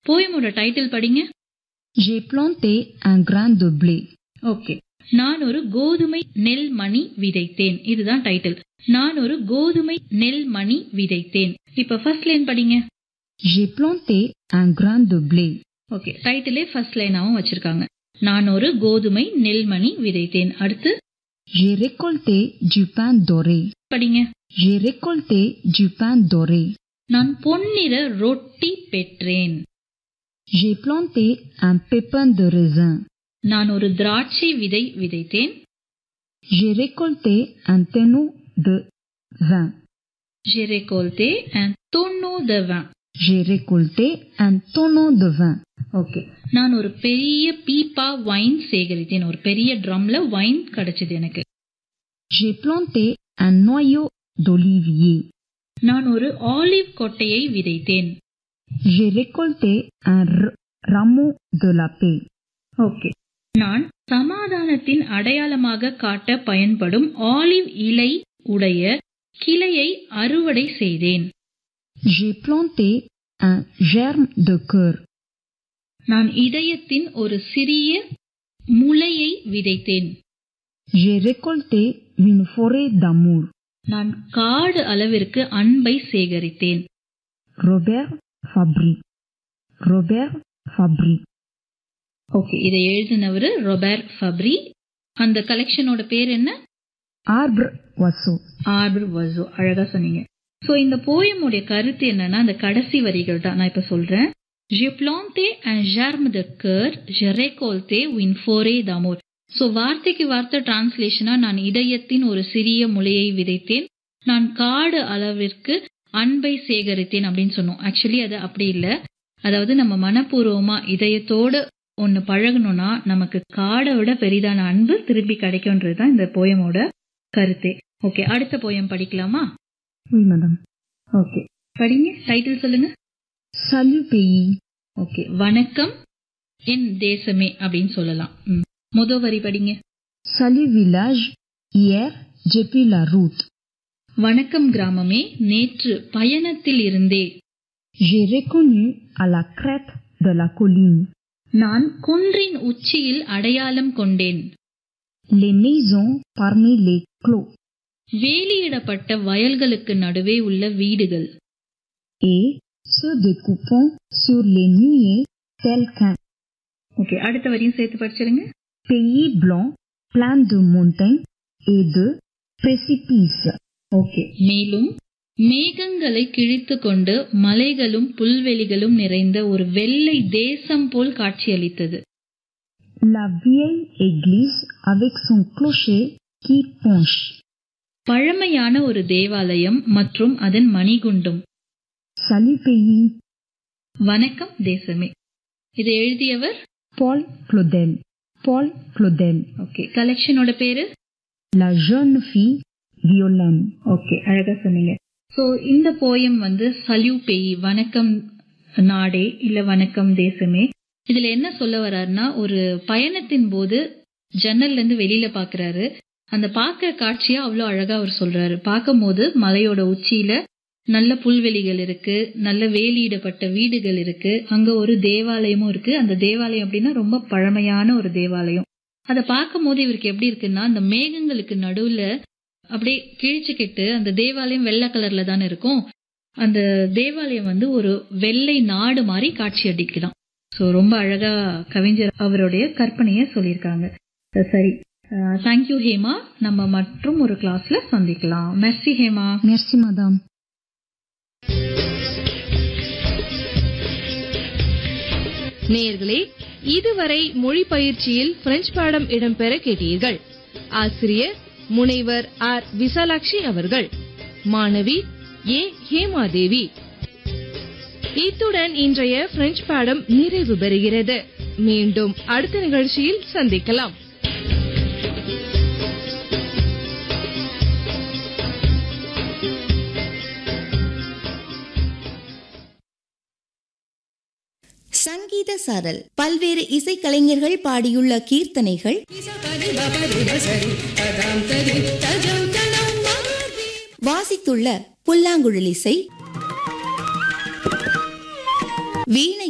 போயமோட title படிங்க J'ai planté un grain de blé. Okay நான் ஒரு கோதுமை நெல் மணி விதைத்தேன் இதுதான் டைட்டில் நான் ஒரு கோதுமை நெல் மணி விதைத்தேன் இப்ப ஃபர்ஸ்ட் லைன் படிங்க J'ai planté un grain de blé. Okay டைட்டிலே ஃபர்ஸ்ட் லைனாவும் வச்சிருக்காங்க நான் ஒரு கோதுமை நெல்மணி விதைத்தேன் அடுத்து J'ai récolté du pain doré. படிங்க J'ai récolté du pain doré. நான் பொன்னிற ரொட்டி பெற்றேன் J'ai planté un pépin de raisin. நான் ஒரு திராட்சை விதை விதைத்தேன் J'ai récolté un tonneau de vin. J'ai récolté un tonneau de vin. J'ai récolté un tonneau de vin. Okay நான் ஒரு பெரிய பீப்பா வைன் சேகரித்தேன் ஒரு பெரிய ட்ரம்ல வைன் கிடைச்சது எனக்கு J'ai planté un noyau d'olivier. நான் ஒரு ஆலிவ் கொட்டையை விதைத்தேன் J'ai récolté un r- rameau de la paix. Okay நான் சமாதானத்தின் அடையாளமாக காட்ட பயன்படும் ஆலிவ் இலை உடைய கிளையை அறுவடை செய்தேன் J'ai planté un germe de cœur. நான் இதயத்தின் ஒரு சிறிய முளையை விதைத்தேன் J'ai récolté une forêt d'amour. நான் காடு அளவிற்கு அன்பை சேகரித்தேன் Robert Fabry. Robert Fabry. Okay இதை எழுதினவர் ரொபர்ட் ஃபப்ரி அந்த கலெக்ஷனோட பேர் என்ன Arbre oiseau. ஆர்பர் வசோ அழகா சொன்னீங்க சோ இந்த போயமுடைய கருத்து என்னன்னா அந்த கடைசி வரிகள் தான் நான் இப்ப சொல்றேன் Je planté un germe de cœur, je récolté une forêt d'amour. So வார்த்தைக்கு வார்த்தை டிரான்ஸ்லேஷனா நான் இதயத்தின் ஒரு சிறிய முளையை விதைத்தேன் நான் காடு அளவிற்கு அன்பை சேகரித்தேன் அப்படின்னு சொன்னோம் ஆக்சுவலி அது அப்படி இல்ல அதாவது நம்ம மனப்பூர்வமா இதயத்தோட ஒன்னு பழகணும்னா நமக்கு காடை விட பெரிதான அன்பு திருப்பி கிடைக்கும்ன்றதுதான் இந்த போயமோட கருத்தே ஓகே அடுத்த போயம் படிக்கலாமா Oui, madame. ஓகே படிங்க டைட்டில் சொல்லுங்க Salut pays. ஓகே வணக்கம் என் தேசமே அப்படின்னு சொல்லலாம் ம். முத வரி படிங்க Salut village. Hier, j'ai pris la route. வணக்கம் கிராமமே நேற்று பயணத்தில் இருந்தே J'ai reconnu à la crête de la colline நான் குன்றின் உச்சியில் அடையாளம் கொண்டேன் les maisons parmi les clos வேலியிடப்பட்ட வயல்களுக்கு நடுவே உள்ள வீடுகள் et se découpant sur les nuées tels qu'un okay அடுத்த வரியும் சேர்த்து படிச்சிருங்க pays blanc plein de montagnes et de précipices. Okay மேலும் மேகங்களை கிழித்து கொண்டு மலைகளும் புல்வெளிகளும் நிறைந்த ஒரு வெள்ளை தேசம் போல் காட்சியளித்தது La vieille église avec son clocher qui penche. பழமையான ஒரு தேவாலயம் மற்றும் அதன் மணிகுண்டும் Salut pays. வணக்கம் தேசமே இதை எழுதியவர் Paul Claudel. Paul Claudel. Okay கலெக்ஷனோட பேரு La jeune fille Violaine. ஓகே அழகா சொன்னீங்க சோ இந்த போயம் வந்து சல்யூ பேய் வணக்கம் நாடே இல்ல வணக்கம் தேசமே இதுல என்ன சொல்ல வர்றாருன்னா ஒரு பயணத்தின் போது ஜன்னல்ல இருந்து வெளியில பாக்குறாரு அந்த பார்க்க காட்சியா அவ்வளவு அழகா அவர் சொல்றாரு பார்க்கும்போது மலையோட உச்சியில நல்ல புல்வெளிகள் இருக்கு நல்ல வேலியிடப்பட்ட வீடுகள் இருக்கு அங்க ஒரு தேவாலயமும் இருக்கு அந்த தேவாலயம் அப்படின்னா ரொம்ப பழமையான ஒரு தேவாலயம் அதை பார்க்கும் போது இவருக்கு எப்படி இருக்குன்னா அந்த மேகங்களுக்கு நடுவுல அப்படியே கிழிச்சுக்கிட்டு அந்த தேவாலயம் வெள்ளை கலர்ல தானே இருக்கும் அந்த தேவாலயம் வந்து ஒரு வெள்ளை நாடு மாதிரி காட்சி அடிக்குதாம் சோ ரொம்ப அழகா கவிஞர் அவருடைய கற்பனையை சொல்லியிருக்காங்க அஹ் சரி தேங்க்யூ ஹேமா நம்ம மற்றும் ஒரு கிளாஸ்ல சந்திக்கலாம் மெர்சி ஹேமா Merci madame. நேயர்களே இதுவரை மொழி பயிற்சியில் பிரெஞ்சு பாடம் இடம்பெற கேட்டீர்கள் ஆசிரியர் முனைவர் ஆர் விசாலாட்சி அவர்கள் மாணவி ஏ ஹேமாதேவி இத்துடன் இன்றைய பிரெஞ்சு பாடம் நிறைவு பெறுகிறது மீண்டும் அடுத்த நிகழ்ச்சியில் சந்திக்கலாம் சங்கீத சாரல் பல்வேறு இசைக்கலைஞர்கள் பாடியுள்ள கீர்த்தனைகள் வாசித்துள்ள புல்லாங்குழல் இசை வீணை